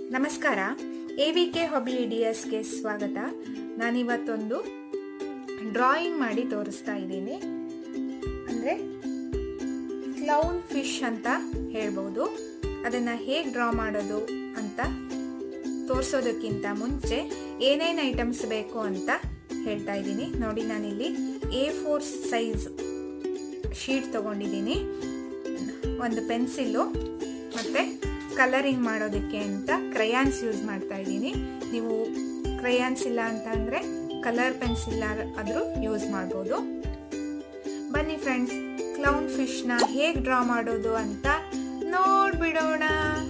ನಮಸ್ಕಾರ A V K hobby ಗೆ ಸ್ವಾಗತ ನಾನಿವತ್ತೊಂದು ಡ್ರಾಯಿಂಗ್ ಮಾಡಿ ತೋರಿಸ್ತಾ ಇದ್ದೀನಿ ಅಂದರೆ ಕ್ಲೌನ್ ಫಿಶ್ ಅಂತ ಹೇಳ್ಬೋದು ಅದನ್ನು ಹೇಗೆ ಡ್ರಾ ಮಾಡೋದು ಅಂತ ತೋರಿಸೋದಕ್ಕಿಂತ ಮುಂಚೆ ಏನೇನು ಐಟಮ್ಸ್ ಬೇಕು ಅಂತ ಹೇಳ್ತಾ ಇದ್ದೀನಿ ನೋಡಿ ನಾನಿಲ್ಲಿ ಎ ಫೋರ್ ಸೈಜ್ ಶೀಟ್ ತಗೊಂಡಿದ್ದೀನಿ ಒಂದು ಪೆನ್ಸಿಲ್ಲು ಮತ್ತು ಕಲರಿಂಗ್ ಮಾಡೋದಕ್ಕೆ ಅಂತ ಕ್ರಯಾನ್ಸ್ ಯೂಸ್ ಮಾಡ್ತಾ ಇದ್ದೀನಿ ನೀವು ಕ್ರಯಾನ್ಸ್ ಇಲ್ಲ ಅಂತ ಅಂದರೆ ಕಲರ್ ಪೆನ್ಸಿಲ್ ಆದರೂ ಯೂಸ್ ಮಾಡ್ಬೋದು ಬನ್ನಿ ಫ್ರೆಂಡ್ಸ್ ಕ್ಲೌನ್ ಫಿಶ್ನ ಹೇಗೆ ಡ್ರಾ ಮಾಡೋದು ಅಂತ ನೋಡ್ಬಿಡೋಣ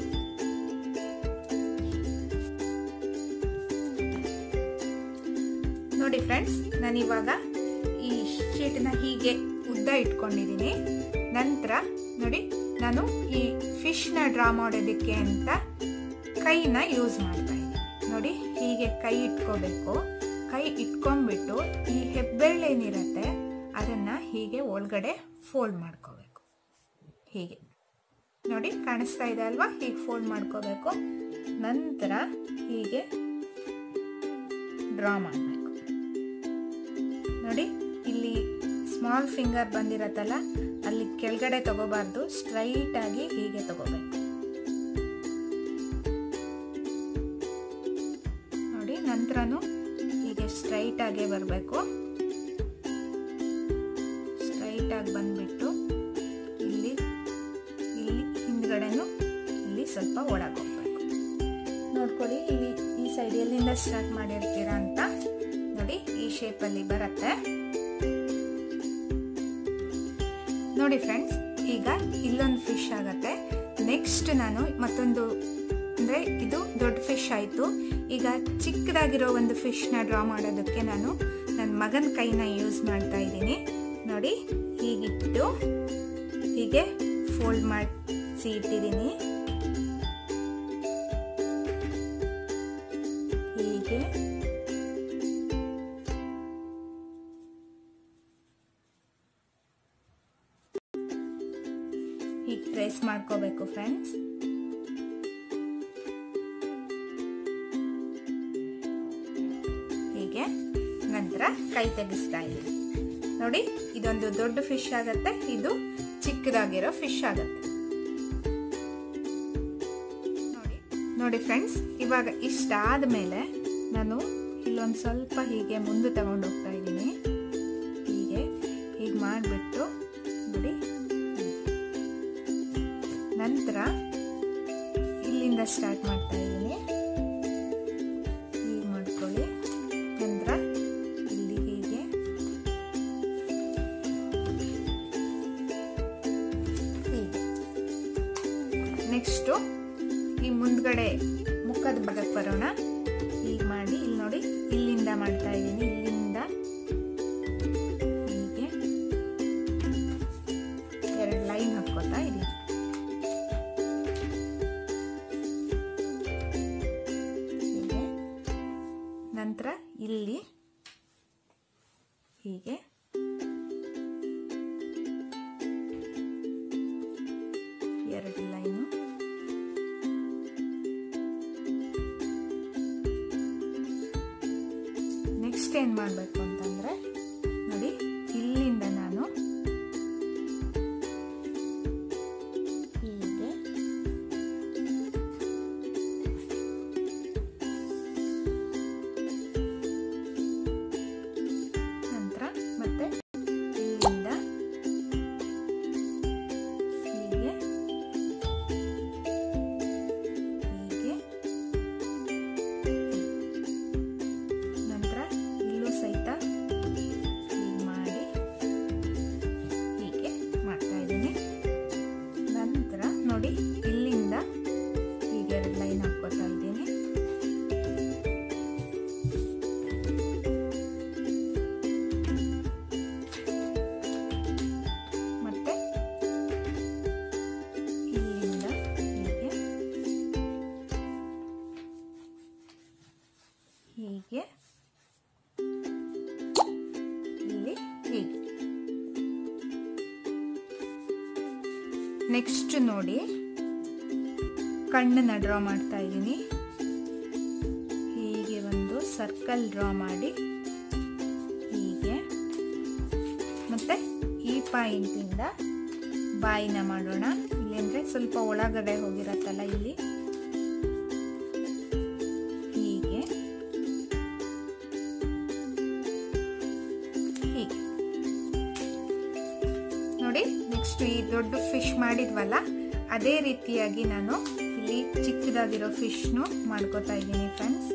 ನೋಡಿ ಫ್ರೆಂಡ್ಸ್ ನಾನಿವಾಗ ಈ ಶೀಟ್ನ ಹೀಗೆ ಉದ್ದ ಇಟ್ಕೊಂಡಿದ್ದೀನಿ ನಂತರ ನೋಡಿ ನಾನು ಈ ಫಿಶ್ನ ಡ್ರಾ ಮಾಡೋದಕ್ಕೆ ಅಂತ ಕೈನ ಯೂಸ್ ಮಾಡ್ತಾ ಇದ್ದೀನಿ ನೋಡಿ ಹೀಗೆ ಕೈ ಇಟ್ಕೋಬೇಕು ಕೈ ಇಟ್ಕೊಂಡ್ಬಿಟ್ಟು ಈ ಹೆಬ್ಬೆರಳೇನಿರುತ್ತೆ ಅದನ್ನು ಹೀಗೆ ಒಳಗಡೆ ಫೋಲ್ಡ್ ಮಾಡ್ಕೋಬೇಕು ಹೀಗೆ ನೋಡಿ ಕಾಣಿಸ್ತಾ ಇದೆ ಅಲ್ವಾ ಹೀಗೆ ಫೋಲ್ಡ್ ಮಾಡ್ಕೋಬೇಕು ನಂತರ ಹೀಗೆ ಡ್ರಾ ಮಾಡಬೇಕು ನೋಡಿ ಇಲ್ಲಿ ಸ್ಮಾಲ್ ಫಿಂಗರ್ ಬಂದಿರತ್ತಲ್ಲ ಅಲ್ಲಿ ಕೆಳಗಡೆ ತಗೋಬಾರ್ದು ಸ್ಟ್ರೈಟ್ ಆಗಿ ಹೀಗೆ ತಗೋಬೇಕು ನೋಡಿ ನಂತರನು ಹೀಗೆ ಸ್ಟ್ರೈಟ್ ಆಗೇ ಬರಬೇಕು ಸ್ಟ್ರೈಟ್ ಆಗಿ ಬಂದ್ಬಿಟ್ಟು ಇಲ್ಲಿ ಇಲ್ಲಿ ಹಿಂದ್ಗಡೆನು ಇಲ್ಲಿ ಸ್ವಲ್ಪ ಒಳಗೆ ಹೋಗ್ಬೇಕು ನೋಡ್ಕೊಳ್ಳಿ ಇಲ್ಲಿ ಈ ಸೈಡ್ ಎಲ್ಲಿಂದ ಸ್ಟಾರ್ಟ್ ಮಾಡಿರ್ತೀರಾ ಅಂತ ನೋಡಿ ಈ ಶೇಪಲ್ಲಿ ಬರುತ್ತೆ ನೋಡಿ ಫ್ರೆಂಡ್ಸ್ ಈಗ ಇಲ್ಲೊಂದು ಫಿಶ್ ಆಗತ್ತೆ ನೆಕ್ಸ್ಟ್ ನಾನು ಮತ್ತೊಂದು ಅಂದರೆ ಇದು ದೊಡ್ಡ ಫಿಶ್ ಆಯಿತು ಈಗ ಚಿಕ್ಕದಾಗಿರೋ ಒಂದು ಫಿಶ್ನ ಡ್ರಾ ಮಾಡೋದಕ್ಕೆ ನಾನು ನನ್ನ ಮಗನ ಕೈನ ಯೂಸ್ ಮಾಡ್ತಾ ಇದ್ದೀನಿ ನೋಡಿ ಹೀಗಿಟ್ಟು ಹೀಗೆ ಫೋಲ್ಡ್ ಮಾಡಿಸಿ ಇಟ್ಟಿದ್ದೀನಿ ಹೀಗೆ ಹೀಗೆ ಟ್ರೇಸ್ ಮಾಡ್ಕೋಬೇಕು ಫ್ರೆಂಡ್ಸ್ ಹೀಗೆ ನಂತರ ಕೈ ತೆಗಿಸ್ತಾ ಇದ್ದೀನಿ ನೋಡಿ ಇದೊಂದು ದೊಡ್ಡ ಫಿಶ್ ಆಗತ್ತೆ ಇದು ಚಿಕ್ಕದಾಗಿರೋ ಫಿಶ್ ಆಗತ್ತೆ ನೋಡಿ ನೋಡಿ ಫ್ರೆಂಡ್ಸ್ ಇವಾಗ ಇಷ್ಟ ಆದಮೇಲೆ ನಾನು ಇಲ್ಲೊಂದು ಸ್ವಲ್ಪ ಹೀಗೆ ಮುಂದೆ ತಗೊಂಡು ಹೋಗ್ತಾ ಇದ್ದೀನಿ ಹೀಗೆ ಹೀಗೆ ಮಾಡಿಬಿಟ್ಟು ನೋಡಿ ನಂತರ ಇಲ್ಲಿಂದ ಸ್ಟಾರ್ಟ್ ಮಾಡ್ತಾ ಇದ್ದೀನಿ ಹೀಗೆ ಮಾಡ್ಕೊಳ್ಳಿ ನಂತರ ಇಲ್ಲಿ ಹೀಗೆ ಹೀಗೆ ನೆಕ್ಸ್ಟು ಈ ಮುಂದ್ಗಡೆ ಮುಖದ ಭಾಗಕ್ಕೆ ಬರೋಣ ಹೀಗೆ ಮಾಡಿ ಇಲ್ಲಿ ನೋಡಿ ಇಲ್ಲಿಂದ ಮಾಡ್ತಾ ಇದ್ದೀನಿ ಇಲ್ಲಿಂದ ಹೀಗೆ ಎರಡು ಲೈನ್ ಹಾಕ್ಕೋತಾ ಇದ್ದೀನಿ ಹೀಗೆ ನಂತರ ಇಲ್ಲಿ ಹೀಗೆ ಎರಡು ಲೈನು ನೆಕ್ಸ್ಟ್ ಏನು ಮಾಡಬೇಕು ಅಂತಂದರೆ ನೋಡಿ ಇಲ್ಲಿಂದ ನಾನು ಹೀಗೆ ನಂತರ ಮತ್ತೆ ಇಲ್ಲಿಂದ ಹೀಗೆ ಹೀಗೆ ನಂತರ ಇಲ್ಲೂ ಸಹಿತ ಹೀಗೆ ಮಾಡಿ ಹೀಗೆ ಮಾಡ್ತಾ ಇದ್ದೀನಿ ನಂತರ ನೋಡಿ ಇಲ್ಲಿಂದ ಹೀಗೆ ಎರಡು ಲೈನ್ ಹಾಕ್ಕೋತಾ ಇದ್ದೀನಿ ಮತ್ತೆ ಇಲ್ಲಿಂದ ಹೀಗೆ ಹೀಗೆ ಇಲ್ಲಿ ಹೀಗೆ ನೆಕ್ಸ್ಟ್ ನೋಡಿ ಕಣ್ಣನ್ನ ಡ್ರಾ ಮಾಡ್ತಾ ಇದ್ದೀನಿ ಸರ್ಕಲ್ ಡ್ರಾ ಮಾಡಿ ಹೀಗೆ ಮತ್ತೆ ಈ ಪಾಯಿಂಟಿಂದ ಬಾಯಿನ ಮಾಡೋಣ ಇಲ್ಲಿ ಅಂದರೆ ಸ್ವಲ್ಪ ಒಳಗಡೆ ಹೋಗಿರತ್ತಲ್ಲ ಇಲ್ಲಿ ಹೀಗೆ ಹೀಗೆ ನೋಡಿ ನೆಕ್ಸ್ಟ್ ಈ ದೊಡ್ಡ ಫಿಶ್ ಮಾಡಿದ್ವಲ್ಲ ಅದೇ ರೀತಿಯಾಗಿ ನಾನು ಇಲ್ಲಿ ಚಿಕ್ಕದಾಗಿರೋ ಫಿಶ್ನು ಮಾಡ್ಕೋತಾ ಇದ್ದೀನಿ ಫ್ರೆಂಡ್ಸ್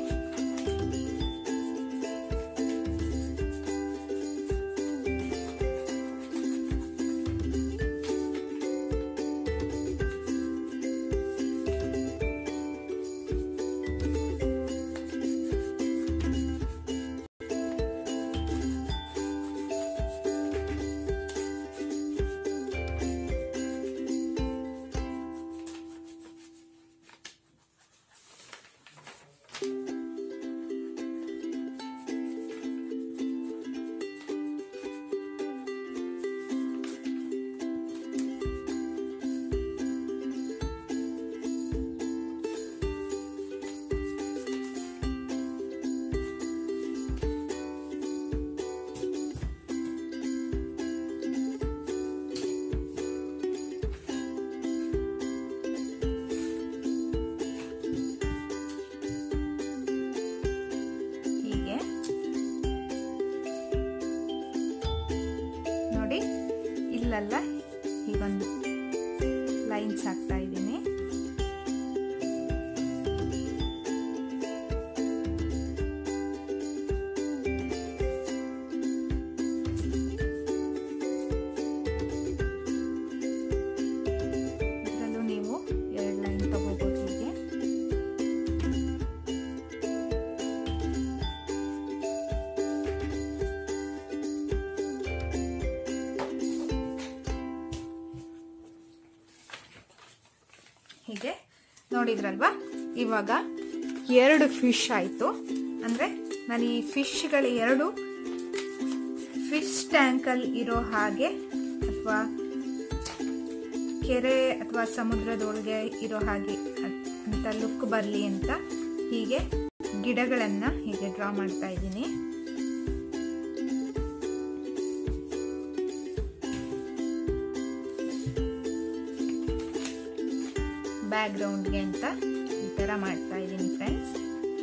ಹೀಗೆ ನೋಡಿ ಇಲ್ಲೆಲ್ಲ ಹೀಗೊಂದು ಲೈನ್ಸ್ ಹಾಕ್ತಾ ಇದ್ದೀನಿ ಇದರಲ್ಲೂ ನೀವು ಎರಡು ಲೈನ್ ತಗೋಬೋದು ಹೀಗೆ ಹೀಗೆ ನೋಡಿದ್ರಲ್ವಾ ಇವಾಗ ಎರಡು ಫಿಶ್ ಆಯಿತು ಅಂದರೆ ನಾನು ಈ ಫಿಶ್ಗಳು ಎರಡು ಫಿಶ್ ಟ್ಯಾಂಕಲ್ಲಿ ಇರೋ ಹಾಗೆ ಅಥವಾ ಕೆರೆ ಅಥವಾ ಸಮುದ್ರದೊಳಗೆ ಇರೋ ಹಾಗೆ ಅಂತ ಲುಕ್ ಬರಲಿ ಅಂತ ಹೀಗೆ ಗಿಡಗಳನ್ನು ಹೀಗೆ ಡ್ರಾ ಮಾಡ್ತಾ ಇದ್ದೀನಿ ಬ್ಯಾಕ್ ಗ್ರೌಂಡ್ಗೆ ಅಂತ ಈ ಥರ ಮಾಡ್ತಾ ಇದ್ದೀನಿ ಫ್ರೆಂಡ್ಸ್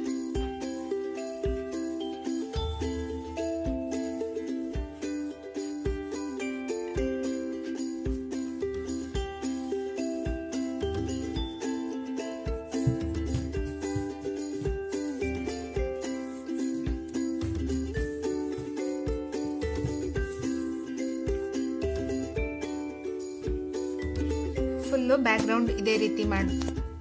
ಫುಲ್ಲು ಬ್ಯಾಕ್ ಗ್ರೌಂಡ್ ಇದೇ ರೀತಿ ಮಾಡಿ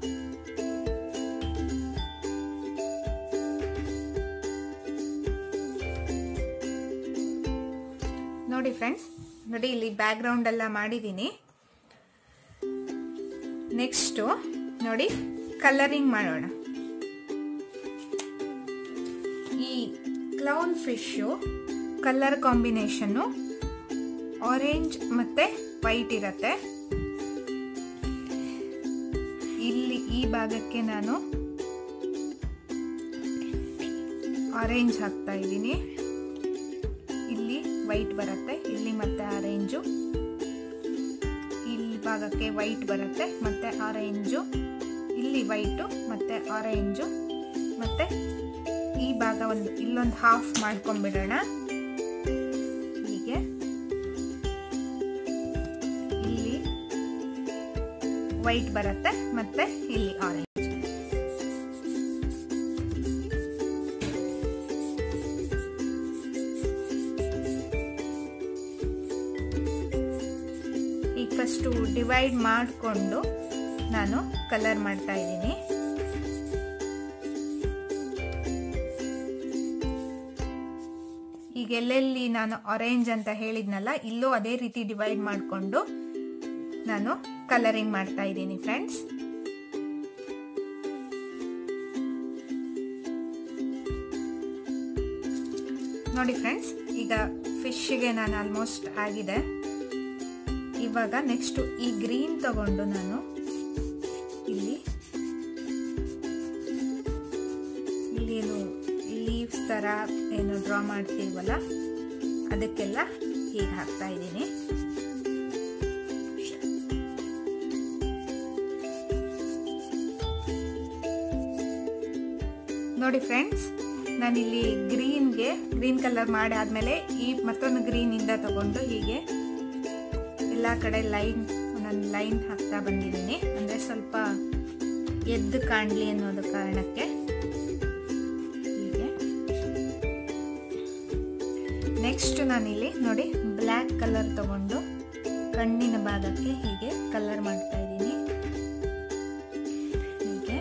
ನೋಡಿ ಫ್ರೆಂಡ್ಸ್ ನೋಡಿ ಇಲ್ಲಿ ಬ್ಯಾಕ್ ಗ್ರೌಂಡ್ ಎಲ್ಲ ಮಾಡಿದ್ದೀನಿ ನೆಕ್ಸ್ಟು ನೋಡಿ ಕಲರಿಂಗ್ ಮಾಡೋಣ ಈ clown fish colour combination orange ಮತ್ತೆ ವೈಟ್ ಇರತ್ತೆ ಇಲ್ಲಿ ಈ ಭಾಗಕ್ಕೆ ನಾನು ಆರೆಂಜ್ ಹಾಕ್ತಾ ಇದ್ದೀನಿ ಇಲ್ಲಿ ವೈಟ್ ಬರುತ್ತೆ ಇಲ್ಲಿ ಮತ್ತೆ ಆರೆಂಜು ಇಲ್ಲಿ ಭಾಗಕ್ಕೆ ವೈಟ್ ಬರುತ್ತೆ ಮತ್ತೆ ಆರೆಂಜು ಇಲ್ಲಿ ವೈಟು ಮತ್ತೆ ಆರೆಂಜು ಮತ್ತೆ ಈ ಭಾಗ ಒಂದು ಇಲ್ಲೊಂದು ಹಾಫ್ ಮಾಡ್ಕೊಂಡ್ಬಿಡೋಣ ಹೀಗೆ ಇಲ್ಲಿ ವೈಟ್ ಬರುತ್ತೆ ಮತ್ತೆ ಇಲ್ಲಿ ಆರೆಂಜ್ ಈಗ ಫಸ್ಟು ಡಿವೈಡ್ ಮಾಡಿಕೊಂಡು ನಾನು ಕಲರ್ ಮಾಡ್ತಾ ಇದ್ದೀನಿ ಈಗ ಎಲ್ಲೆಲ್ಲಿ ನಾನು ಆರೆಂಜ್ ಅಂತ ಹೇಳಿದ್ನಲ್ಲ ಇಲ್ಲೂ ಅದೇ ರೀತಿ ಡಿವೈಡ್ ಮಾಡಿಕೊಂಡು ನಾನು ಕಲರಿಂಗ್ ಮಾಡ್ತಾ ಇದ್ದೀನಿ ಫ್ರೆಂಡ್ಸ್ ನೋಡಿ ಫ್ರೆಂಡ್ಸ್ ಈಗ ಫಿಶ್ಗೆ ನಾನು ಆಲ್ಮೋಸ್ಟ್ ಆಗಿದೆ ಇವಾಗ ನೆಕ್ಸ್ಟು ಈ ಗ್ರೀನ್ ತಗೊಂಡು ನಾನು ಇಲ್ಲಿ ಇಲ್ಲಿ ಏನು ಈ ಏನು ಡ್ರಾ ಮಾಡ್ತೀವಲ್ಲ ಅದಕ್ಕೆಲ್ಲ ಹೀಗೆ ಹಾಕ್ತಾ ಇದ್ದೀನಿ ನೋಡಿ ಫ್ರೆಂಡ್ಸ್ ನಾನಿಲ್ಲಿ ಗ್ರೀನ್ಗೆ ಗ್ರೀನ್ ಕಲರ್ ಮಾಡಿ ಆದಮೇಲೆ ಈ ಮತ್ತೊಂದು ಗ್ರೀನಿಂದ ತಗೊಂಡು ಹೀಗೆ ಎಲ್ಲ ಕಡೆ ಲೈನ್ ಒಂದೊಂದು ಲೈನ್ ಹಾಕ್ತಾ ಬಂದಿದ್ದೀನಿ ಅಂದರೆ ಸ್ವಲ್ಪ ಎದ್ದು ಕಾಣಲಿ ಅನ್ನೋದು ಕಾರಣಕ್ಕೆ ಹೀಗೆ ನೆಕ್ಸ್ಟ್ ನಾನಿಲ್ಲಿ ನೋಡಿ ಬ್ಲ್ಯಾಕ್ ಕಲರ್ ತಗೊಂಡು ಕಣ್ಣಿನ ಭಾಗಕ್ಕೆ ಹೀಗೆ ಕಲರ್ ಮಾಡ್ತಾ ಇದ್ದೀನಿ ಹೀಗೆ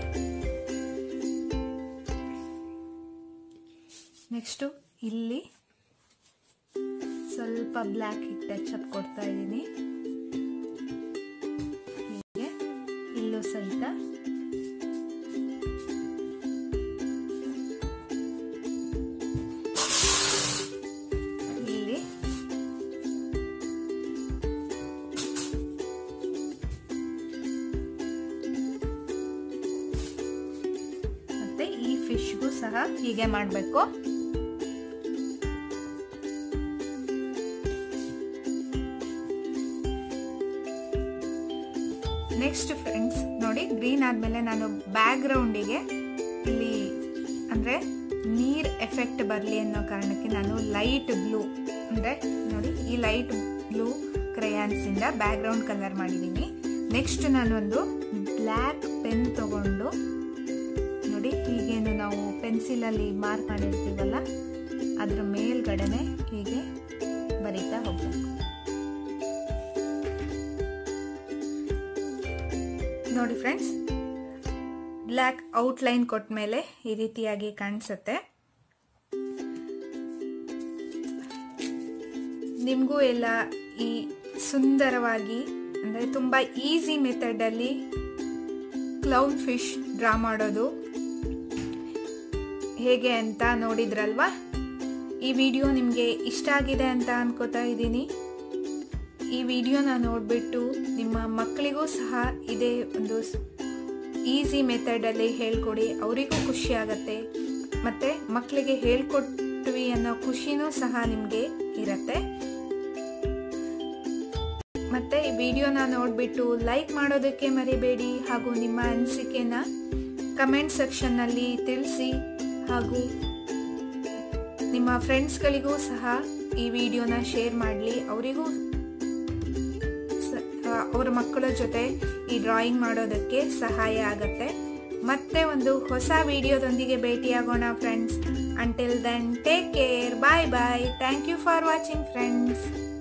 ನೆಕ್ಸ್ಟು ಇಲ್ಲಿ ಸ್ವಲ್ಪ ಬ್ಲ್ಯಾಕ್ ಟಚ್ ಅಪ್ ಕೊಡ್ತಾ ಇದ್ದೀನಿ ಹೀಗೆ ಇಲ್ಲೂ ಸಹಿತ ಇಲ್ಲಿ ಮತ್ತೆ ಈ ಫಿಶ್ಗೂ ಸಹ ಹೀಗೆ ಮಾಡಬೇಕು ನೆಕ್ಸ್ಟ್ ಫ್ರೆಂಡ್ಸ್ ನೋಡಿ ಗ್ರೀನ್ ಆದಮೇಲೆ ನಾನು ಬ್ಯಾಕ್ ಗ್ರೌಂಡಿಗೆ ಇಲ್ಲಿ ಅಂದರೆ ನೀರ್ ಎಫೆಕ್ಟ್ ಬರಲಿ ಅನ್ನೋ ಕಾರಣಕ್ಕೆ ನಾನು ಲೈಟ್ ಬ್ಲೂ ಅಂದರೆ ನೋಡಿ ಈ ಲೈಟ್ ಬ್ಲೂ ಕ್ರಯಾನ್ಸಿಂದ ಬ್ಯಾಕ್ ಗ್ರೌಂಡ್ ಕಲರ್ ಮಾಡಿದ್ದೀನಿ ನೆಕ್ಸ್ಟ್ ನಾನೊಂದು ಬ್ಲ್ಯಾಕ್ ಪೆನ್ ತಗೊಂಡು ನೋಡಿ ಹೀಗೇನು ನಾವು ಪೆನ್ಸಿಲಲ್ಲಿ ಮಾರ್ಕ್ ಮಾಡಿರ್ತೀವಲ್ಲ ಅದ್ರ ಮೇಲ್ಗಡೆನೆ ಹೀಗೆ ಬರಿತಾ ಹೋಗ್ಬೇಕು ನೋಡಿ ಫ್ರೆಂಡ್ಸ್ ಬ್ಲ್ಯಾಕ್ ಔಟ್ಲೈನ್ ಕೊಟ್ಟ ಮೇಲೆ ಈ ರೀತಿಯಾಗಿ ಕಾಣಿಸುತ್ತೆ ನಿಮಗೂ ಎಲ್ಲ ಈ ಸುಂದರವಾಗಿ ಅಂದರೆ ತುಂಬ ಈಸಿ ಮೆಥಡಲ್ಲಿ ಕ್ಲೌನ್ ಫಿಶ್ ಡ್ರಾ ಮಾಡೋದು ಹೇಗೆ ಅಂತ ನೋಡಿದ್ರಲ್ವಾ ಈ ವಿಡಿಯೋ ನಿಮಗೆ ಇಷ್ಟ ಆಗಿದೆ ಅಂತ ಅನ್ಕೋತಾ ಇದ್ದೀನಿ ಈ ವಿಡಿಯೋನ ನೋಡಿಬಿಟ್ಟು ನಿಮ್ಮ ಮಕ್ಕಳಿಗೂ ಸಹ ಇದೇ ಒಂದು ಈಸಿ ಮೆಥಡಲ್ಲಿ ಹೇಳ್ಕೊಡಿ ಅವರಿಗೂ ಖುಷಿ ಆಗತ್ತೆ ಮತ್ತು ಮಕ್ಕಳಿಗೆ ಹೇಳ್ಕೊಟ್ವಿ ಅನ್ನೋ ಖುಷಿನೂ ಸಹ ನಿಮಗೆ ಇರತ್ತೆ ಮತ್ತು ಈ ವಿಡಿಯೋನ ನೋಡಿಬಿಟ್ಟು ಲೈಕ್ ಮಾಡೋದಕ್ಕೆ ಮರಿಬೇಡಿ ಹಾಗೂ ನಿಮ್ಮ ಅನಿಸಿಕೆನ ಕಮೆಂಟ್ ಸೆಕ್ಷನ್ನಲ್ಲಿ ತಿಳಿಸಿ ಹಾಗೂ ನಿಮ್ಮ ಫ್ರೆಂಡ್ಸ್ಗಳಿಗೂ ಸಹ ಈ ವಿಡಿಯೋನ ಶೇರ್ ಮಾಡಲಿ ಅವರಿಗೂ ಅವರ ಮಕ್ಕಳ ಜೊತೆ ಈ ಡ್ರಾಯಿಂಗ್ ಮಾಡೋದಕ್ಕೆ ಸಹಾಯ ಆಗತ್ತೆ ಮತ್ತೆ ಒಂದು ಹೊಸ ವಿಡಿಯೋದೊಂದಿಗೆ ಭೇಟಿಯಾಗೋಣ friends until then take care bye bye thank you for watching friends